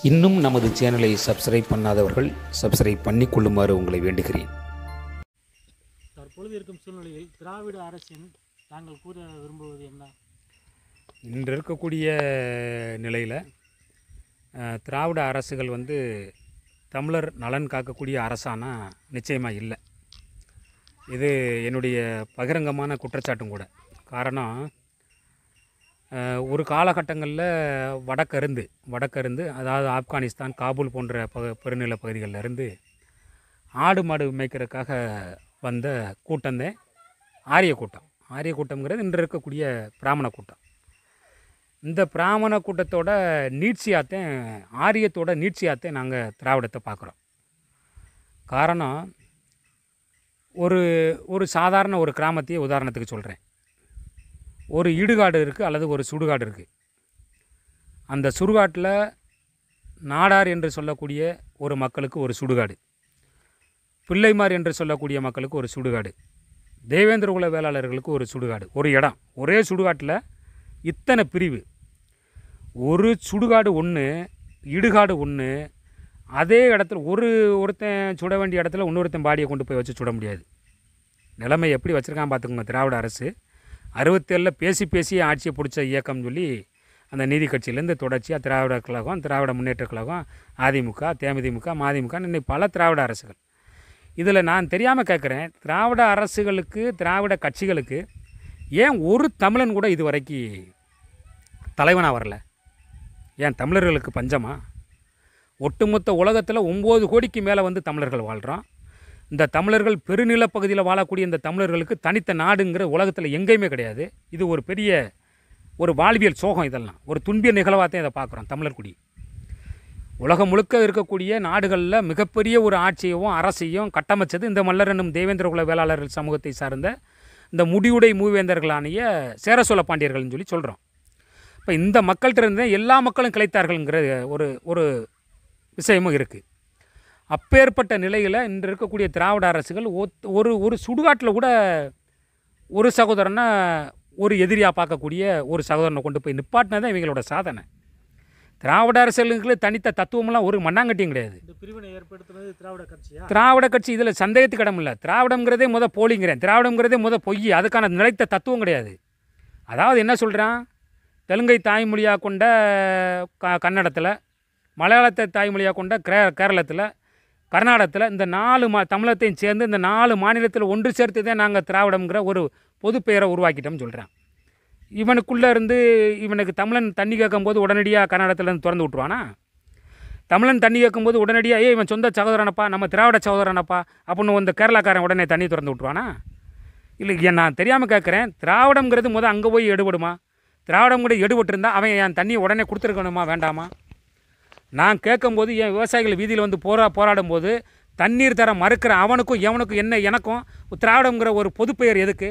இன்னும் நமது சேனலை சப்ஸ்கிரைப் பண்ணாதவர்கள் சப்ஸ்கிரைப் பண்ணிக் கொள்ளுமாறு உங்களை வேண்டுகிறேன் தற்பொழுது இருக்கும் சூழ்நிலையில் திராவிட அரசின் தாங்கள் கூற விரும்புவது என்ன இன்று இருக்கக்கூடிய நிலையில் திராவிட அரசுகள் வந்து தமிழர் நலன் காக்கக்கூடிய அரசானா நிச்சயமாக இல்லை இது என்னுடைய பகிரங்கமான குற்றச்சாட்டும் கூட காரணம் அஹ், ஒரு காலகட்டங்களில் வடக்கருந்து வடக்கருந்து அதாவது ஆப்கானிஸ்தான் காபூல் போன்ற பக பெருநில பகுதிகளில் இருந்து ஆடு மாடு மேய்க்கிறதுக்காக வந்த கூட்டம்தான் ஆரிய கூட்டம் ஆரிய கூட்டம்ங்கிறது இன்று இருக்கக்கூடிய பிராமண கூட்டம் இந்த பிராமண கூட்டத்தோட நீட்சியாத்தேன் ஆரியத்தோட நீட்சியாத்தேன் நாங்கள் திராவிடத்தை பார்க்குறோம் காரணம் ஒரு ஒரு சாதாரண ஒரு கிராமத்தையே உதாரணத்துக்கு சொல்கிறேன் ஒரு இடுகாடு இருக்குது அல்லது ஒரு சுடுகாடு இருக்குது அந்த சுடுகாட்டில் நாடார் என்று சொல்லக்கூடிய ஒரு மக்களுக்கு ஒரு சுடுகாடு பிள்ளைமார் என்று சொல்லக்கூடிய மக்களுக்கு ஒரு சுடுகாடு தேவேந்திர குல வேளாளர்களுக்கு ஒரு சுடுகாடு ஒரு இடம் ஒரே சுடுகாட்டில் இத்தனை பிரிவு ஒரு சுடுகாடு ஒன்று இடுகாடு ஒன்று அதே இடத்துல ஒரு ஒருத்தன் சுட வேண்டிய இடத்துல இன்னொருத்தன் பாடியை கொண்டு போய் வச்சு சுட முடியாது நிலைமை எப்படி வச்சுருக்கான் பார்த்துக்கோங்க திராவிட அரசு அறுபத்தேழில் பேசி பேசி ஆட்சியை பிடிச்ச இயக்கம்னு சொல்லி அந்த நீதி கட்சியிலேருந்து தொடர்ச்சியாக திராவிட கழகம் திராவிட முன்னேற்ற கழகம் அதிமுக தேமுதிமுக மதிமுக இன்னைக்கு பல திராவிட அரசுகள் இதில் நான் தெரியாமல் கேட்குறேன் திராவிட அரசுகளுக்கு திராவிட கட்சிகளுக்கு ஏன் ஒரு தமிழன் கூட இது வரைக்கும் தலைவனாக வரல ஏன் தமிழர்களுக்கு பஞ்சமா ஒட்டுமொத்த உலகத்தில் ஒம்பது கோடிக்கு மேலே வந்து தமிழர்கள் வாழ்கிறோம் இந்த தமிழர்கள் பெருநிலப் பகுதியில் வாழக்கூடிய இந்த தமிழர்களுக்கு தனித்த நாடுங்கிற உலகத்தில் எங்கேயுமே கிடையாது இது ஒரு பெரிய ஒரு வாழ்வியல் சோகம் இதெல்லாம் ஒரு துன்பிய நிகழ்வாகத்தான் இதை பார்க்குறோம் தமிழர் குடி உலகம் முழுக்க இருக்கக்கூடிய நாடுகளில் மிகப்பெரிய ஒரு ஆட்சியவும் அரசையும் கட்டமைச்சது இந்த மல்லர் என்னும் தேவேந்திர குல வேளாளர்கள் சமூகத்தை சார்ந்த இந்த முடிவுடை மூவேந்தர்களானிய சேர சோழ பாண்டியர்கள்னு சொல்லி சொல்கிறோம் இப்போ இந்த மக்கள்கிட்ட இருந்து எல்லா மக்களும் கிளைத்தார்கள்ங்கிற ஒரு ஒரு விஷயமும் இருக்குது அப்பேற்பட்ட நிலையில் இன்று இருக்கக்கூடிய திராவிட அரசுகள் ஒத்- ஒரு ஒரு சுடுகாட்டில் கூட ஒரு சகோதரனை ஒரு எதிரியாக பார்க்கக்கூடிய ஒரு சகோதரனை கொண்டு போய் நிப்பாட்டினதான் இவங்களோட சாதனை திராவிட அரசுகளுக்கு தனித்த தத்துவமெல்லாம் ஒரு மண்ணாங்கட்டியும் கிடையாது இந்த பிரிவினை ஏற்படுத்துனது திராவிட கட்சியா திராவிட கட்சி இதில் சந்தேகத்துக்கு இடம் இல்லை திராவிடங்கிறதே முத போலிங்கிறேன் திராவிடங்கிறதே முத பொய் அதுக்கான நிலைத்த தத்துவம் கிடையாது அதாவது என்ன சொல்கிறான் தெலுங்கை தாய்மொழியாக கொண்ட க கன்னடத்தில் மலையாளத்தை தாய்மொழியாக கொண்ட கே கேரளத்தில் கர்நாடகத்தில் இந்த நாலு மா தமிழத்தையும் சேர்ந்து இந்த நாலு மாநிலத்தில் ஒன்று சேர்த்து தான் நாங்கள் திராவிடம்ங்கிற ஒரு பொது பெயரை உருவாக்கிட்டோம்னு சொல்கிறேன் இவனுக்குள்ளே இருந்து இவனுக்கு தமிழன் தண்ணி கேட்கும்போது உடனடியாக கர்நாடகத்துலேருந்து திறந்து விட்ருவானா தமிழன் தண்ணி கேட்கும்போது உடனடியாக ஏய் இவன் சொந்த சகோதரனப்பா நம்ம திராவிட சகோதரனப்பா அப்படின்னு இந்த கேரளாக்காரன் உடனே தண்ணி திறந்து விட்ருவானா இல்லை ஏன் நான் தெரியாமல் கேட்குறேன் திராவிடம்ங்கிறது முத அங்கே போய் எடுபடுமா திராவிடம் கூட எடுபட்டிருந்தா அவன் என் தண்ணியை உடனே கொடுத்துருக்கணுமா வேண்டாமா நான் கேட்கும்போது என் விவசாயிகள் வீதியில் வந்து போரா போராடும் போது தண்ணீர் தர மறுக்கிற அவனுக்கும் எவனுக்கும் என்ன எனக்கும் திராவிடங்கிற ஒரு பொதுப்பெயர் எதுக்கு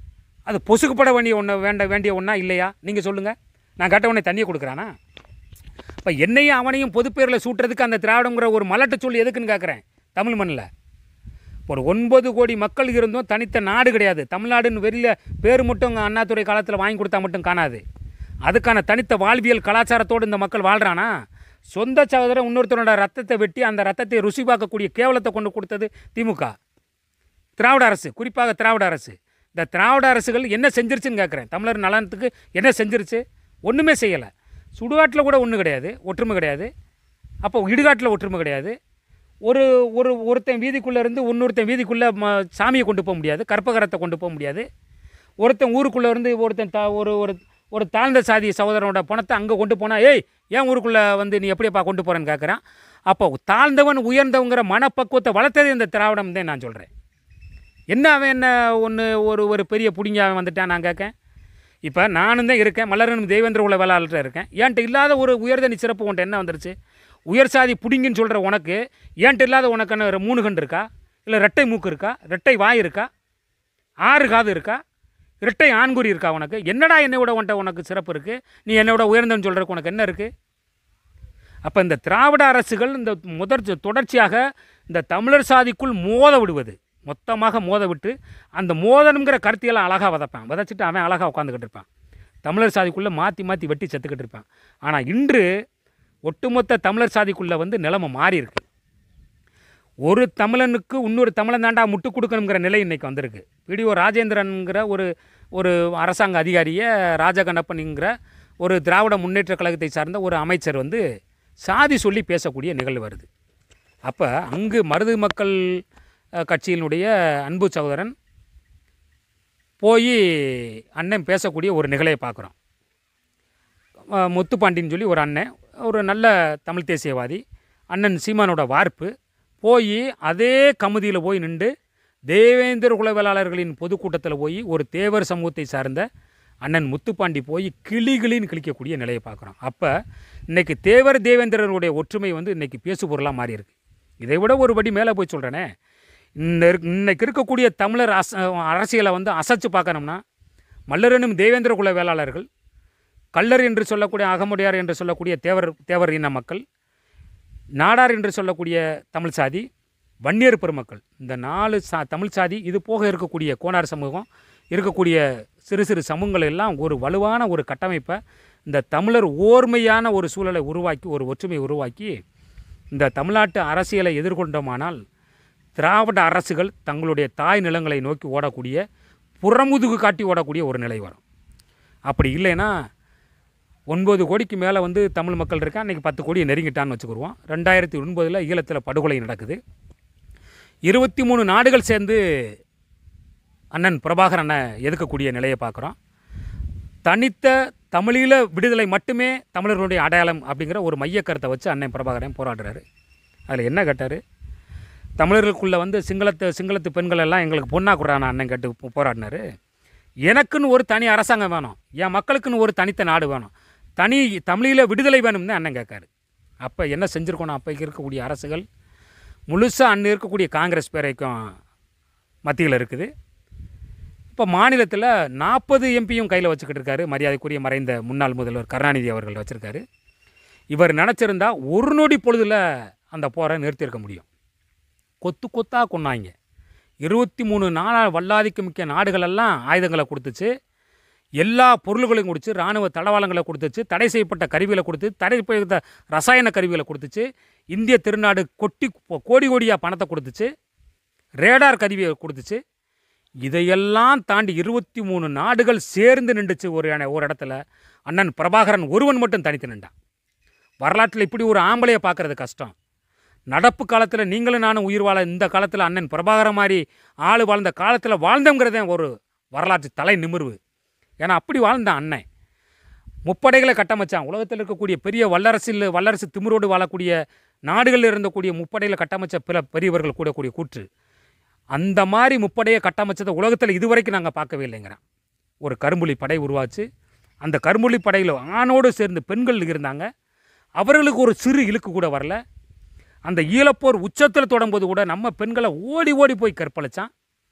அது பொசுக்குப்பட வேண்டிய ஒன்று வேண்ட வேண்டிய ஒன்றா இல்லையா நீங்கள் சொல்லுங்கள் நான் கேட்ட உடனே தண்ணியை கொடுக்குறானா இப்போ என்னையும் அவனையும் பொதுப்பேரில் சூட்டுறதுக்கு அந்த திராவிடங்கிற ஒரு மலட்டு சொல் எதுக்குன்னு கேட்குறேன் தமிழ் மண்ணில் ஒரு ஒன்பது கோடி மக்கள் இருந்தும் தனித்த நாடு கிடையாது தமிழ்நாடுன்னு வெளியில் பேர் மட்டும் அங்கே அண்ணாதுரை காலத்தில் வாங்கி கொடுத்தா மட்டும் காணாது அதுக்கான தனித்த வாழ்வியல் கலாச்சாரத்தோடு இந்த மக்கள் வாழ்கிறானா சொந்த சகோதரன் இன்னொருத்தரோட ரத்தத்தை வெட்டி அந்த ரத்தத்தை ருசி பார்க்கக்கூடிய கேவலத்தை கொண்டு கொடுத்தது திமுக திராவிட அரசு குறிப்பாக திராவிட அரசு இந்த திராவிட அரசுகள் என்ன செஞ்சிருச்சுன்னு கேட்குறேன் தமிழர் நலனத்துக்கு என்ன செஞ்சிருச்சு ஒன்றுமே செய்யலை சுடுகாட்டில் கூட ஒன்றும் கிடையாது ஒற்றுமை கிடையாது அப்போ இடுகாட்டில் ஒற்றுமை கிடையாது ஒரு ஒரு ஒருத்தன் வீதிக்குள்ளே இருந்து இன்னொருத்தன் வீதிக்குள்ளே ம சாமியை கொண்டு போக முடியாது கற்பகரத்தை கொண்டு போக முடியாது ஒருத்தன் ஊருக்குள்ளே இருந்து ஒருத்தன் தா ஒரு ஒரு ஒரு தாழ்ந்த சாதி சகோதரனோட பணத்தை அங்கே கொண்டு போனால் ஏய் ஏன் ஊருக்குள்ளே வந்து நீ எப்படிப்பா கொண்டு போகிறேன்னு கேட்குறான் அப்போ தாழ்ந்தவன் உயர்ந்தவங்கிற மனப்பக்குவத்தை வளர்த்தது இந்த திராவிடம் தான் நான் சொல்கிறேன் என்ன அவன் என்ன ஒன்று ஒரு ஒரு பெரிய புடிங்க அவன் வந்துட்டான் நான் கேட்கேன் இப்போ நானும் தான் இருக்கேன் மலரனும் தேவேந்திர உள்ள வேளாளர்கிட்ட இருக்கேன் ஏன்ட்ட இல்லாத ஒரு உயர்தனி சிறப்பு உன்ட்ட என்ன வந்துருச்சு உயர் சாதி புடிங்கன்னு சொல்கிற உனக்கு ஏன்ட்ட இல்லாத உனக்கு என்ன ஒரு மூணு கண்டு இருக்கா இல்லை ரெட்டை மூக்கு இருக்கா ரெட்டை வாய் இருக்கா ஆறு காது இருக்கா இரட்டை ஆண்குறி இருக்கா உனக்கு என்னடா என்னை விட உன்ட்ட உனக்கு சிறப்பு இருக்குது நீ என்னை விட உயர்ந்தன்னு சொல்கிறதுக்கு உனக்கு என்ன இருக்குது அப்போ இந்த திராவிட அரசுகள் இந்த முதற் தொடர்ச்சியாக இந்த தமிழர் சாதிக்குள் மோத விடுவது மொத்தமாக மோத விட்டு அந்த மோதனுங்கிற கருத்தியெல்லாம் அழகாக விதைப்பான் விதைச்சிட்டு அவன் அழகாக உட்காந்துக்கிட்டு இருப்பான் தமிழர் சாதிக்குள்ளே மாற்றி மாற்றி வெட்டி செத்துக்கிட்டு இருப்பான் ஆனால் இன்று ஒட்டுமொத்த தமிழர் சாதிக்குள்ளே வந்து நிலைமை மாறி இருக்கு ஒரு தமிழனுக்கு இன்னொரு தமிழன் தாண்டா முட்டு கொடுக்கணுங்கிற நிலை இன்றைக்கி வந்திருக்கு பிடிஓ ராஜேந்திரன்கிற ஒரு ஒரு அரசாங்க அதிகாரியை ராஜகண்ணப்பன்ங்கிற ஒரு திராவிட முன்னேற்ற கழகத்தை சார்ந்த ஒரு அமைச்சர் வந்து சாதி சொல்லி பேசக்கூடிய நிகழ்வு வருது அப்போ அங்கு மருது மக்கள் அஹ், கட்சியினுடைய அன்பு சகோதரன் போய் அண்ணன் பேசக்கூடிய ஒரு நிகழையை பார்க்குறோம் அஹ், முத்துப்பாண்டின்னு சொல்லி ஒரு அண்ணன் ஒரு நல்ல தமிழ் தேசியவாதி அண்ணன் சீமானோட வார்ப்பு போய் அதே கமிதியில் போய் நின்று தேவேந்திர குலவேளாளர்களின் பொதுக்கூட்டத்தில் போய் ஒரு தேவர் சமூகத்தை சார்ந்த அண்ணன் முத்துப்பாண்டி போய் கிளிகளின்னு கிழிக்கக்கூடிய நிலையை பார்க்குறோம் அப்போ இன்னைக்கு தேவர் தேவேந்திரருடைய ஒற்றுமை வந்து இன்னைக்கு பேசுபொருளாக மாறி இருக்கு இதை விட ஒரு படி மேலே போய் சொல்கிறேனே இந்த இருக்- இன்னைக்கு இருக்கக்கூடிய தமிழர் அச அரசியலை வந்து அசைச்சு பார்க்கணும்னா மல்லரனும் தேவேந்திர குல வேளாளர்கள் கள்ளர் என்று சொல்லக்கூடிய அகமுடையார் என்று சொல்லக்கூடிய தேவர் தேவர் இன மக்கள் நாடார் என்று சொல்லக்கூடிய தமிழ் சாதி வன்னியர் பெருமக்கள் இந்த நாலு சா தமிழ் சாதி இது போக இருக்கக்கூடிய கோனார் சமூகம் இருக்கக்கூடிய சிறு சிறு சமூகங்கள் எல்லாம் ஒரு வலுவான ஒரு கட்டமைப்பை இந்த தமிழர் ஓர்மையான ஒரு சூழலை உருவாக்கி ஒரு ஒற்றுமையை உருவாக்கி இந்த தமிழ்நாட்டு அரசியலை எதிர்கொண்டோமானால் திராவிட அரசுகள் தங்களுடைய தாய் நிலங்களை நோக்கி ஓடக்கூடிய புறமுதுகு காட்டி ஓடக்கூடிய ஒரு நிலை வரும் அப்படி இல்லைன்னா ஒன்பது கோடிக்கு மேலே வந்து தமிழ் மக்கள் இருக்கா இன்றைக்கி பத்து கோடியை நெருங்கிட்டான்னு வச்சுக்கிடுவோம் ரெண்டாயிரத்தி ஒன்பதில் ஈழத்தில் படுகொலை நடக்குது இருபத்தி மூணு நாடுகள் சேர்ந்து அண்ணன் பிரபாகரனை எதுக்கக்கூடிய நிலையை பார்க்குறோம் தனித்த தமிழீழ விடுதலை மட்டுமே தமிழர்களுடைய அடையாளம் அப்படிங்கிற ஒரு மைய கருத்தை வச்சு அண்ணன் பிரபாகரன் போராடுறாரு அதில் என்ன கேட்டார் தமிழர்களுக்குள்ளே வந்து சிங்களத்து சிங்களத்து பெண்கள் எல்லாம் எங்களுக்கு பொண்ணா குறான அண்ணன் கேட்டு போ- போராடினாரு எனக்குன்னு ஒரு தனி அரசாங்கம் வேணும் என் மக்களுக்குன்னு ஒரு தனித்த நாடு வேணும் தனி தமிழீழ விடுதலை வேணும்னு அண்ணன் கேட்காரு அப்போ என்ன செஞ்சுருக்கணும் அப்போ இருக்கக்கூடிய அரசுகள் முழுசாக அண்ணன் இருக்கக்கூடிய காங்கிரஸ் பேரைக்கும் மத்தியில் இருக்குது இப்போ மாநிலத்தில் நாற்பது எம்பியும் கையில் வச்சுக்கிட்டு இருக்காரு மரியாதைக்குரிய மறைந்த முன்னாள் முதல்வர் கருணாநிதி அவர்கள் வச்சுருக்காரு இவர் நினச்சிருந்தா ஒரு நொடி பொழுதில் அந்த போரை நிறுத்தியிருக்க முடியும் கொத்து கொத்தாக கொன்னாங்க இருபத்தி மூணு நாளா வல்லாதிக்கு மிக்க நாடுகளெல்லாம் ஆயுதங்களை கொடுத்துச்சு எல்லா பொருள்களையும் கொடுத்து இராணுவ தளவாளங்களை கொடுத்துச்சு தடை செய்யப்பட்ட கருவிகளை கொடுத்து தடை செய்த ரசாயன கருவிகளை கொடுத்துச்சு இந்திய திருநாடு கொட்டி கோடி கோடியாக பணத்தை கொடுத்துச்சு ரேடார் கருவியை கொடுத்துச்சு இதையெல்லாம் தாண்டி இருபத்தி மூணு நாடுகள் சேர்ந்து நின்றுச்சு ஒரு இட- ஒரு இடத்துல அண்ணன் பிரபாகரன் ஒருவன் மட்டும் தனித்து நின்றான் வரலாற்றில் இப்படி ஒரு ஆம்பளையை பார்க்கறது கஷ்டம் நடப்பு காலத்தில் நீங்களும் நானும் உயிர் வாழ இந்த காலத்தில் அண்ணன் பிரபாகரன் மாதிரி ஆள் வாழ்ந்த காலத்தில் வாழ்ந்தோங்கிறதே ஒரு வரலாற்று தலை நிமிர்வு ஏன்னா அப்படி வாழ்ந்தான் அண்ணன் முப்படைகளை கட்டமைச்சான் உலகத்தில் இருக்கக்கூடிய பெரிய வல்லரசில் வல்லரசு திமிரோடு வாழக்கூடிய நாடுகளில் இருந்தக்கூடிய முப்படைகளை கட்டமைச்ச பிற பெரியவர்கள் கூடக்கூடிய கூற்று அந்த மாதிரி முப்படையை கட்டமைச்சதை உலகத்தில் இதுவரைக்கும் நாங்கள் பார்க்கவே இல்லைங்கிறேன் ஒரு கரும்புலி படை உருவாச்சு அந்த கரும்புலி படையில் ஆணோடு சேர்ந்து பெண்கள் இருந்தாங்க அவர்களுக்கு ஒரு சிறு இழுக்கு கூட வரல அந்த ஈழப்போர் உச்சத்தில் தொடங்கும்போது கூட நம்ம பெண்களை ஓடி ஓடி போய் கற்பழிச்சான்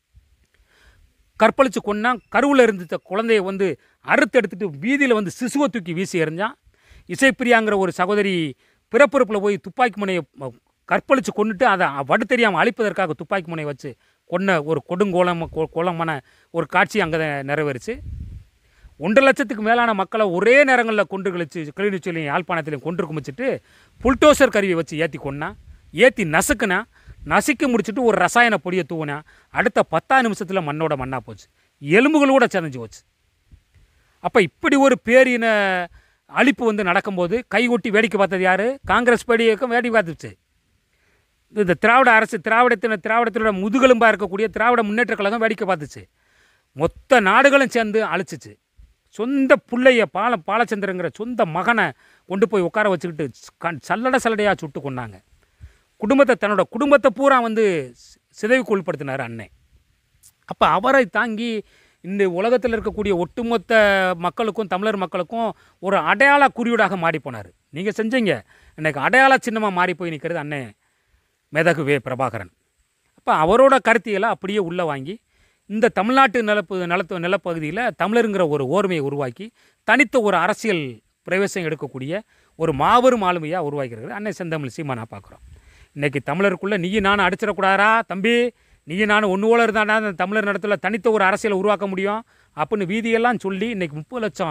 கற்பழித்து கொன்னா கருவில் இருந்த குழந்தைய வந்து அறுத்து எடுத்துட்டு வீதியில் வந்து சிசுவை தூக்கி வீசி எறிஞ்சான் இசைப்பிரியாங்கிற ஒரு சகோதரி பிறப்புறுப்பில் போய் துப்பாக்கி முனையை ம- கற்பழித்து கொண்டுட்டு அதை வடு தெரியாமல் அழிப்பதற்காக துப்பாக்கி முனையை வச்சு கொன்ன ஒரு கொடுங்கோலம் கொ- கோலமான ஒரு காட்சி அங்கே நிறைவேறுச்சு ஒன்றரை லட்சத்துக்கு மேலான மக்களை ஒரே நேரங்களில் கொண்டு கழிச்சு கிளிநொச்சியிலையும் யாழ்ப்பாணத்திலையும் கொன்று குமிச்சிட்டு புல்டோசர் கருவியை வச்சு ஏற்றி கொன்னா ஏற்றி நசுக்குனா நசுக்கி முடிச்சுட்டு ஒரு ரசாயன பொடியை தூவினா அடுத்த பத்தாம் நிமிஷத்தில் மண்ணோட மண்ணாக போச்சு எலும்புகள் கூட சிதஞ்சு போச்சு அப்போ இப்படி ஒரு பேரின அழிப்பு வந்து நடக்கும்போது கைகொட்டி வேடிக்கை பார்த்தது யார் காங்கிரஸ் பேடி இயக்கம் வேடிக்கை பார்த்துச்சு இந்த திராவிட அரசு திராவிடத்தின திராவிடத்தினோட முதுகெலும்பாக இருக்கக்கூடிய திராவிட முன்னேற்ற கழகம் வேடிக்கை பார்த்துச்சு மொத்த நாடுகளும் சேர்ந்து அழிச்சிச்சு சொந்த பிள்ளைய பால பாலச்சந்திரங்கிற சொந்த மகனை கொண்டு போய் உட்கார வச்சுக்கிட்டு கண் சல்லட சல்லடையாக சுட்டு கொண்டாங்க குடும்பத்தை தன்னோட குடும்பத்தை பூரா வந்து சி- சிதைவுக்கு உட்படுத்தினார் அண்ணன் அப்போ அவரை தாங்கி இந்த உலகத்தில் இருக்கக்கூடிய ஒட்டுமொத்த மக்களுக்கும் தமிழர் மக்களுக்கும் ஒரு அடையாள குறியீடாக மாறி போனார் நீங்கள் செஞ்சீங்க இன்னைக்கு அடையாள சின்னமாக மாறி போய் நிற்கிறது அண்ணன் மேதகு வே பிரபாகரன் அப்போ அவரோட கருத்தியலை அப்படியே உள்ளே வாங்கி இந்த தமிழ்நாட்டு நிலப்பு நிலத்து நிலப்பகுதியில் தமிழருங்கிற ஒரு ஓர்மையை உருவாக்கி தனித்த ஒரு அரசியல் பிரவேசம் எடுக்கக்கூடிய ஒரு மாபெரும் ஆளுமையாக உருவாக்கிறது அன்னை செந்தமிழ் சீமானா பார்க்குறோம் இன்றைக்கி தமிழருக்குள்ளே நீயும் நானும் அடிச்சிடக்கூடாதா தம்பி நீயும் நானும் ஒன்று போல இருந்தாண்டா அந்த தமிழர் நடத்துல தனித்த ஒரு அரசியலை உருவாக்க முடியும் அப்படின்னு வீதியெல்லாம் சொல்லி இன்றைக்கி முப்பது லட்சம்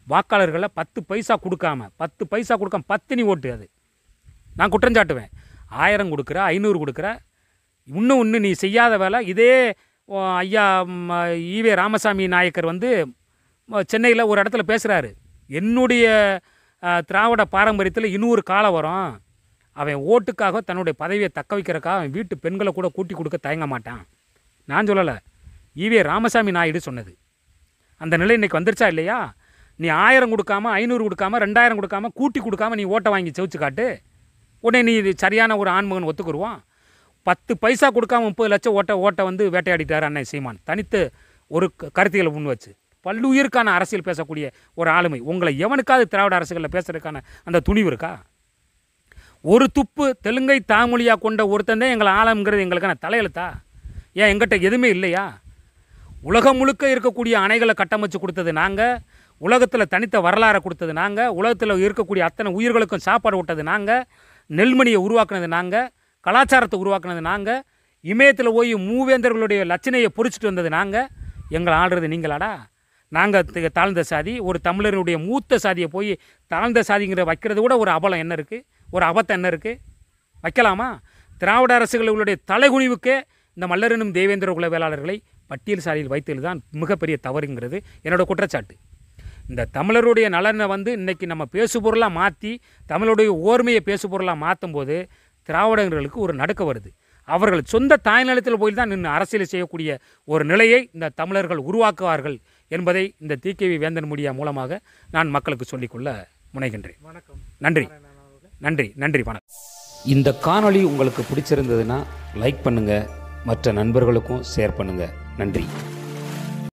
வாக்காளர்களை பத்து பைசா கொடுக்காம பத்து பைசா கொடுக்காம பத்தினி ஓட்டு அது நான் குற்றஞ்சாட்டுவேன் ஆயிரம் கொடுக்குற ஐநூறு கொடுக்குற இன்னும் இன்னும் நீ செய்யாத வேலை இதே ஓ, ஐயா ம், ஈவே ராமசாமி நாயக்கர் வந்து சென்னையில் ஒரு இடத்துல பேசுகிறாரு என்னுடைய அ, திராவிட பாரம்பரியத்தில் இன்னொரு காலம் வரும் அவன் ஓட்டுக்காக தன்னுடைய பதவியை தக்க வைக்கிறக்காக அவன் வீட்டு பெண்களை கூட கூட்டி கொடுக்க தயங்க மாட்டான் நான் சொல்லலை ஈவே ராமசாமி நாயுடு சொன்னது அந்த நிலை இன்னைக்கு வந்துருச்சா இல்லையா நீ ஆயிரம் கொடுக்காம ஐநூறு கொடுக்காம ரெண்டாயிரம் கொடுக்காம கூட்டி கொடுக்காம நீ ஓட்டை வாங்கி செவிச்சு காட்டு உடனே நீ இது சரியான ஒரு ஆண்மகன் ஒத்துக்குருவான் பத்து பைசா கொடுக்காம முப்பது லட்சம் ஓட்டை ஓட்டை வந்து வேட்டையாடிட்டார் அண்ணன் சீமான் தனித்து ஒரு க- கருத்தியலை முன் வச்சு பல்லுயிர்க்கான அரசியல் பேசக்கூடிய ஒரு ஆளுமை உங்களை எவனுக்காவது திராவிட அரசுகளில் பேசுறதுக்கான அந்த துணிவு இருக்கா ஒரு துப்பு தெலுங்கை தாமொழியாக கொண்ட ஒருத்தன் தான் எங்களை ஆழம்ங்கிறது எங்களுக்கான தலையெழுத்தா ஏன் எங்கிட்ட எதுவுமே இல்லையா உலகம் முழுக்க இருக்கக்கூடிய அணைகளை கட்டமைச்சு கொடுத்தது நாங்கள் உலகத்தில் தனித்த வரலாறை கொடுத்தது நாங்கள் உலகத்தில் இருக்கக்கூடிய அத்தனை உயிர்களுக்கும் சாப்பாடு விட்டது நாங்கள் நெல்மணியை உருவாக்குனது நாங்கள் கலாச்சாரத்தை உருவாக்குனது நாங்கள் இமயத்தில் போய் மூவேந்தர்களுடைய லட்சணையை பொறிச்சிட்டு வந்தது நாங்கள் எங்களை ஆடுறது நீங்களாடா நாங்கள் தாழ்ந்த சாதி ஒரு தமிழருடைய மூத்த சாதியை போய் தாழ்ந்த சாதிங்கிற வைக்கிறது கூட ஒரு அபலம் என்ன இருக்குது ஒரு அபத்தம் என்ன இருக்குது வைக்கலாமா திராவிட அரசுகளுடைய தலைகுனிவுக்கே இந்த மல்லரெனும் தேவேந்திர குல வேளாளர்களை பட்டியல் சாலையில் வைத்தது தான் மிகப்பெரிய தவறுங்கிறது என்னோட குற்றச்சாட்டு இந்த தமிழருடைய நலனை வந்து இன்னைக்கு நம்ம பேசுபொருளாக மாற்றி தமிழுடைய ஓர்மையை பேசுபொருளாக மாற்றும் போது திராவிடர்களுக்கு ஒரு நடுக்க வருது அவர்கள் சொந்த தாய்நிலத்தில் போய் தான் நின்று அரசியல் செய்யக்கூடிய ஒரு நிலையை இந்த தமிழர்கள் உருவாக்குவார்கள் என்பதை இந்த டிகேவி வேந்தன் மீடியா மூலமாக நான் மக்களுக்கு சொல்லிக்கொள்ள முனைகின்றேன் வணக்கம் நன்றி நாராயணன் அவர்களே நன்றி நன்றி வணக்கம் இந்த காணொளி உங்களுக்கு பிடிச்சிருந்ததுன்னா லைக் பண்ணுங்கள் மற்ற நண்பர்களுக்கும் ஷேர் பண்ணுங்கள் நன்றி